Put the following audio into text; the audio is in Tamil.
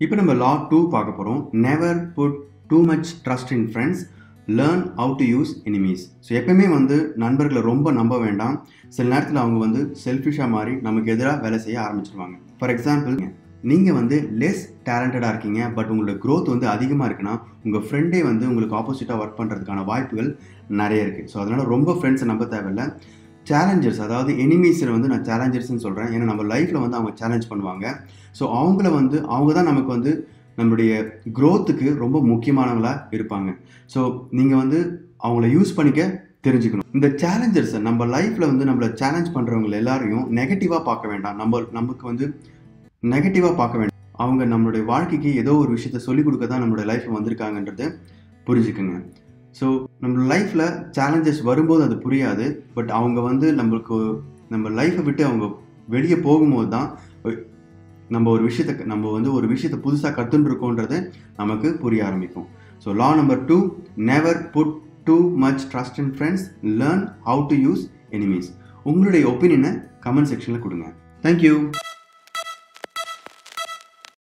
இப்போ நம்ம லா டூ பார்க்க போகிறோம் never put too much trust in friends learn how to use enemies so எப்பவுமே வந்து நண்பர்களை ரொம்ப நம்ப வேண்டாம் சில நேரத்தில் அவங்க வந்து செல்ஃபிஷாக மாறி நமக்கு எதிராக வேலை செய்ய ஆரம்பிச்சிருவாங்க ஃபார் எக்ஸாம்பிள் நீங்கள் வந்து லெஸ் டேலண்டடாக இருக்கீங்க பட் உங்களோட growth வந்து அதிகமாக இருக்குன்னா உங்கள் ஃப்ரெண்டே வந்து உங்களுக்கு ஆப்போசிட்டாக ஒர்க் பண்ணுறதுக்கான வாய்ப்புகள் நிறைய இருக்குது ஸோ அதனால் ரொம்ப ஃப்ரெண்ட்ஸை நம்ப தேவையில்ல சேலஞ்சர்ஸ் அதாவது எனிமீஸில் வந்து நான் சேலஞ்சர்ஸ்னு சொல்கிறேன் ஏன்னா நம்ம லைஃப்பில் வந்து அவங்க சேலஞ்ச் பண்ணுவாங்க ஸோ அவங்கள வந்து அவங்க தான் நமக்கு வந்து நம்மளுடைய growthக்கு ரொம்ப முக்கியமானவங்களாக இருப்பாங்க ஸோ நீங்கள் வந்து அவங்கள யூஸ் பண்ணிக்க தெரிஞ்சுக்கணும் இந்த சேலஞ்சர்ஸை நம்ம லைஃப்பில் வந்து நம்மளை சேலஞ்ச் பண்ணுறவங்க எல்லாரையும் நெகட்டிவாக பார்க்க வேண்டாம் நம்ம நமக்கு வந்து நெகட்டிவாக பார்க்க வேண்டாம் அவங்க நம்மளுடைய வாழ்க்கைக்கு ஏதோ ஒரு விஷயத்த சொல்லிக் கொடுக்க தான் நம்மளுடைய லைஃப்பில் வந்திருக்காங்கன்றதை புரிஞ்சுக்குங்க ஸோ நம்ம லைஃப்பில் சேலஞ்சஸ் வரும்போது அது புரியாது பட் அவங்க வந்து நம்மளுக்கு நம்ம லைஃப்பை விட்டு அவங்க வெளியே போகும்போது தான் நம்ம ஒரு விஷயத்த நம்ம வந்து ஒரு விஷயத்த புதுசாக கற்றுருக்கோன்றது நமக்கு புரிய ஆரம்பிக்கும் so law number two never put too much trust in friends learn how to use enemies உங்களுடைய ஒப்பீனியனை கமெண்ட் செக்ஷனில் கொடுங்க தேங்க்யூ